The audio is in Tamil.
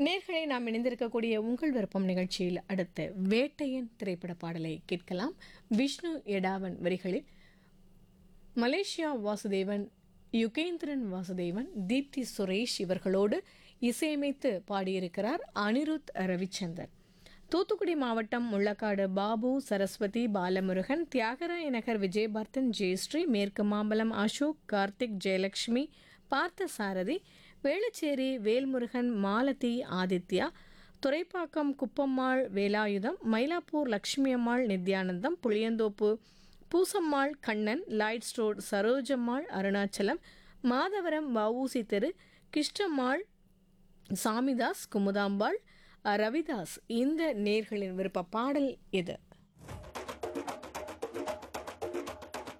நேர்களை நாம் இணைந்திருக்கக்கூடிய உங்கள் விருப்பம் நிகழ்ச்சியில் அடுத்து வேட்டையன் திரைப்பட பாடலை கேட்கலாம் விஷ்ணு எடாவன் வரிகளில் மலேசியா வாசுதேவன் யுகேந்திரன் வாசுதேவன் தீப்தி சுரேஷ் இவர்களோடு இசையமைத்து பாடியிருக்கிறார் அனிருத் ரவிச்சந்தர் தூத்துக்குடி மாவட்டம் முள்ளக்காடு பாபு சரஸ்வதி பாலமுருகன் தியாகராய நகர் விஜயபார்த்தன் ஜெயஸ்ரீ மேற்கு Mambalam Ashok Karthik Jayalakshmi Parthasarathy Velachery Velmurugan Malathi Aditya Thoraipakkam Kuppammal Velayutham Mylapore Lakshmi Ammal Nithyanandam Puliyanthope Poosammal Kannan lights road Sarojammal Arunachalam Madhavaram VOC தெரு கிருஷ்ணம்மாள் சாமிதாஸ் குமுதாம்பாள் ரவிதாஸ் இந்த நேர்களின் விருப்ப பாடல் இது